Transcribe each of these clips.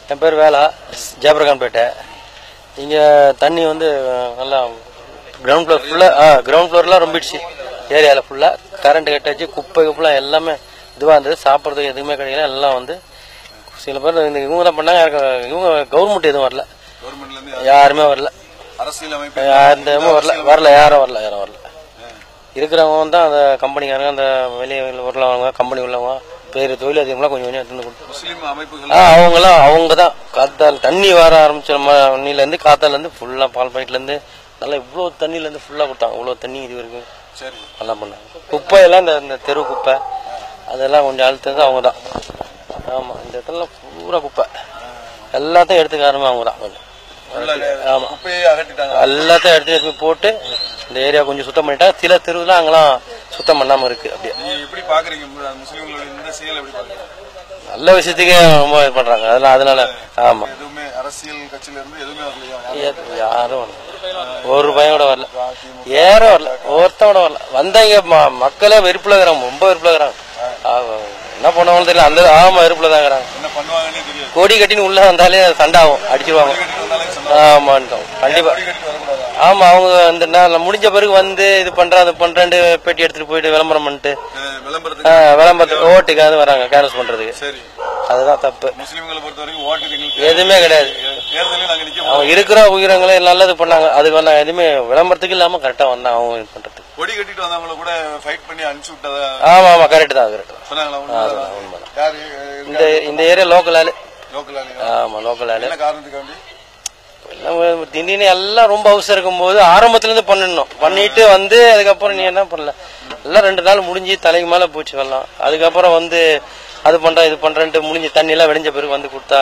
என் பேர் வேலா ஜெயபிரகான்பேட்டை இங்கே தண்ணி வந்து நல்லா கிரவுண்ட் ஃப்ளோர் ஃபுல்லாக ஆ கிரவுண்ட் ஃப்ளோர்லாம் ரொம்பிடுச்சு ஏரியாவில் ஃபுல்லாக கரண்ட் கட்டாச்சு குப்பை குப்பைலாம் எல்லாமே இதுவாக இருந்தது சாப்பிட்றதுக்கு எதுவுமே கிடைக்கல எல்லாம் வந்து சில பேர் இந்த இவங்க தான் பண்ணாங்க யாருக்கு இவங்க கவர்மெண்ட் எதுவும் வரல கவர்மெண்ட்ல இருந்து யாருமே வரல அரசியல் அமைப்பு யாருமே வரல வரல யாரும் வரல யாரும் வரல இருக்கிறவங்க தான் அந்த கம்பெனிக்காரங்க அந்த வெளியே உள்ளவங்க கம்பெனி உள்ளவங்க பேர் தொழில் அதிகம்லாம் கொஞ்சம் கொஞ்சம் எடுத்துன்னு கொடுத்து முஸ்லீம் அமைப்புகள் ஆ அவங்களாம் அவங்க தான் காத்தால் தண்ணி வர ஆரம்பிச்ச மண்ணிலேருந்து காத்தாலேருந்து ஃபுல்லாக பால் பாக்கெட்லேருந்து நல்லா இவ்வளோ தண்ணியிலேருந்து ஃபுல்லாக கொடுத்தாங்க இவ்வளோ தண்ணி இது வரைக்கும் சரி நல்லா பண்ணாங்க குப்பையெல்லாம் இந்த இந்த தெரு குப்பை அதெல்லாம் கொஞ்சம் அழுத்தது அவங்க தான் ஆமாம் இந்த இடத்துல பூரா குப்பை எல்லாத்தையும் எடுத்துக்க ஆரம்பி அவங்க தான் கொஞ்சம் உள்ள ஆமா. குப்பையை அகட்டிட்டாங்க எல்லாத்தையும் எடுத்து எடுத்து போய் போட்டு இந்த ஏரியா கொஞ்சம் சுத்தம் பண்ணிட்டாங்க சில தெருவுலாம் அங்கெல்லாம் சுத்தம் பண்ணாமல் இருக்கு அப்படியே நீங்க எப்படி பாக்குறீங்க மு- முஸ்லீம்களோட இந்த செயல் எப்படி பாக்குறீங்க நல்ல விஷயத்துக்கே ரொம்ப இது பண்ணுறாங்க அதெல்லாம் அதனால ஆமாம் எதுவுமே அரசியல் கட்சியில இருந்து எதுவுமே வரலையா யாரும் வரல ஒரு பையன் கூட வரல யாரும் வரல ஒருத்தன் கூட வரல வந்தவங்க ம- மக்களே வெறுப்புல இருக்கிறாங்க ரொம்ப வெறுப்புல இருக்கிறாங்க ஆ, என்ன பண்ணுவாங்கன்னு தெரியல அந்த ஆமா வெறுப்புல தான் இருக்கிறாங்க என்ன பண்ணுவாங்கன்னே தெரியாது கொடி கட்டின்னு உள்ள வந்தாலே சண்டை ஆகும் அடிச்சிருவாங்க கட்டிட்டு வந்தாலே சொன்னா ஆமான்ட்டோம் கண்டிப்பா கொடி கட்டிட்டு வரக்கூடாதா ஆமா அவங்க அந்த நாள் முடிஞ்ச பிறகு வந்து இது பண்றேன் அது பண்றேன்ட்டு பேட்டி எடுத்துட்டு போயிட்டு விளம்பரம் பண்ணிட்டு அஹ் ஆ, விளம்பரத்துக்கு விளம்பரத்துக்கு ஓட்டுக்காக வராங்க கேரஸ் பண்றதுக்கு சரி அதுதான் தப்பு முஸ்லீம்களை பொறுத்த வரைக்கும் ஓட்டுக்கு எங்களுக்கு எதுவுமே கிடையாது தேர்தலில் நாங்க நிக்க அவங்க இருக்கிற உயிரங்களை நல்லது பண்ணாங்க அதுக்கு வந்து எதுவுமே விளம்பரத்துக்கு இல்லாம கரெக்டா வந்தாங்க அவங்க இது பண்றதுக்கு கொடி கட்டிட்டு வந்தவங்கள கூட ஃபைட் பண்ணி அனுப்பிச்சு விட்டதா ஆமா ஆமா கரெக்ட் தான் கரெக்ட் தான் சொன்னாங்களா உண்மைதானா? யாரு இந்த இந்த ஏரியா லோக்கல் ஆளு லோக்கல் ஆளுங்க ஆமா லோக்கல் ஆளு என்ன காரணத்துக்காண்டி எல்லாம் திடீர்னு எல்லாம் ரொம்ப அவசரம் இருக்கும்போது ஆரம்பத்துல இருந்து பண்ணிடணும் பண்ணிட்டு வந்து அதுக்கப்புறம் நீ என்ன பண்ணல எல்லாம் ரெண்டு நாள் முடிஞ்சு தலைக்கு மேல போச்சு வெள்ளம் அதுக்கப்புறம் வந்து அது பண்றேன் இது பண்றேன்ட்டு முடிஞ்சு தண்ணி எல்லாம் வெடிஞ்ச பிறகு வந்து கொடுத்தா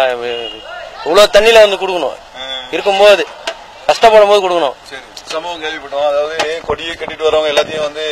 இவ்வளவு தண்ணியில வந்து கொடுக்கணும் இருக்கும்போது கஷ்டப்படும் போது கொடுக்கணும் சரி சம்பவம் கேள்விப்பட்டோம் அதாவது கொடியை கட்டிட்டு வரவங்க எல்லாத்தையும் வந்து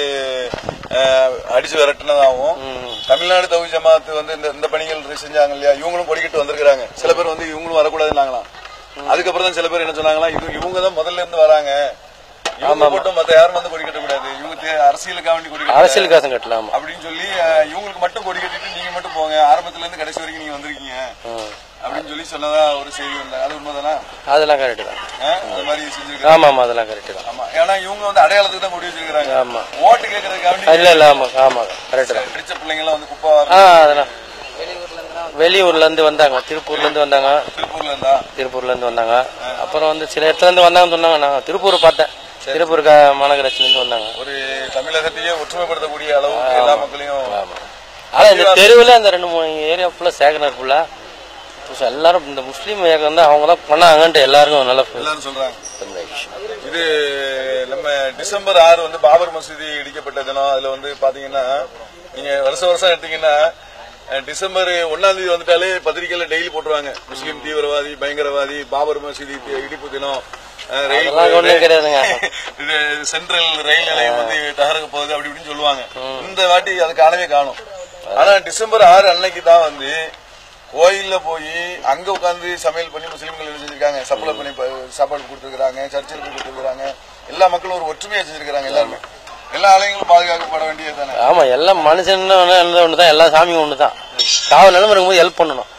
அஹ், அடிச்சு விரட்டினதாகவும் தமிழ்நாடு தகுதி ஜமாத்து வந்து இந்த இந்த பணிகள் செஞ்சாங்க இல்லையா இவங்களும் கொடி கட்டி வந்திருக்காங்க சில பேர் வந்து இவங்களும் வரக்கூடாதுன்னாங்களாம் அதுக்கப்புறம் தான் சில பேர் என்ன சொன்னாங்களா இது இவங்க தான் முதல்ல இருந்து வராங்க இவங்க மட்டும் மத்த யாரும் வந்து கொடி கட்டக்கூடாது இவங்க தே- அரசியலுக்காக வேண்டி கொடி கட்ட அரசியல் காசம் கட்டலாமா அப்படின்னு சொல்லி அஹ், இவங்களுக்கு மட்டும் கொடி கட்டிட்டு நீங்க மட்டும் போங்க ஆரம்பத்துல இருந்து கடைசி வரைக்கும் நீங்க வந்திருக்கீங்க அப்படின்னு சொல்லி சொன்னதா ஒரு செய்தி வந்தாங்க அது உண்மைதானா அதெல்லாம் கரெக்ட் தான் அஹ், அது மாதிரி செஞ்சிருக்காங்க ஆமா ஆமா அதெல்லாம் கரெக்ட் தான் ஆமா ஏன்னா இவங்க வந்து அடையாளத்துக்கு தான் கொடி வச்சிருக்காங்க ஆமா ஓட்டு கேட்கறதுக்காக இல்ல இல்ல ஆமா ஆமா கரெக்ட் தான் அடிச்ச பிள்ளைங்க எல்லாம் வந்து குப்பை ஆ அதெல்லாம் வெளியூர்ல இருந்து வந்தாங்க திருப்பூர்ல இருந்து வந்தாங்க திருப்பூர்ல இருந்தா திருப்பூர்ல இருந்து வந்தாங்க அப்புறம் வந்து சில இடத்துல இருந்து வந்தாங்கன்னு சொன்னாங்க நான் திருப்பூர் பார்த்தேன் திருப்பூர் க- மாநகராட்சியில இருந்து வந்தாங்க ஒரு தமிழகத்தையே ஒற்றுமைப்படுத்தக்கூடிய அளவுக்கு எல்லா மக்களையும் ஆனா இந்த தெருவுல அந்த ரெண்டு மூணு ஏரியா ஃபுல்லா சேகனர் ஃபுல்லா எல்லாரும் இந்த முஸ்லீம் இயக்கம் தான் அவங்க தான் பண்ணாங்கன்ட்டு எல்லாருக்கும் நல்லா feel எல்லாரும் சொல்றாங்க இந்த விஷயம். இது நம்ம டிசம்பர் ஆறு வந்து பாபர் மசூதி இடிக்கப்பட்ட தினம் அதுல வந்து பாத்தீங்கன்னா நீங்க வருஷம் வருஷம் எடுத்தீங்கன்னா அஹ், டிசம்பர் ஒன்னாம் தேதி வந்துட்டாலே பத்திரிகையில டெய்லி போட்டுருவாங்க முஸ்லீம் தீவிரவாதி பயங்கரவாதி பாபர் மசூதி தி- இடிப்பு தினம் அஹ், ரயில் அதெல்லாம் ஒண்ணும் கிடையாதுங்க இது சென்ட்ரல் ரயில் நிலையம் வந்து தகரக்க போகுது அப்படி இப்படின்னு சொல்லுவாங்க இந்த வாட்டி அது காணவே காணும் ஆனா டிசம்பர் ஆறு அன்னைக்கு தான் வந்து கோயில்ல போய் அங்க உட்கார்ந்து சமையல் பண்ணி முஸ்லீம்கள் என்ன செஞ்சிருக்காங்க சப்ளை பண்ணி ப- சாப்பாடு கொடுத்துருக்காங்க சர்ச்சில் போய் கொடுத்துருக்காங்க எல்லா மக்களும் ஒரு ஒற்றுமையா செஞ்சிருக்காங்க எல்லாருமே எல்லா ஆலயங்களும் பாதுகாக்கப்பட வேண்டியது தானே ஆமா எல்லாம் மனுஷன் ஒன்று தான் எல்லாம் சாமியும் ஒன்று தான் காவல் நிலம இருக்கும்போது ஹெல்ப் பண்ணணும்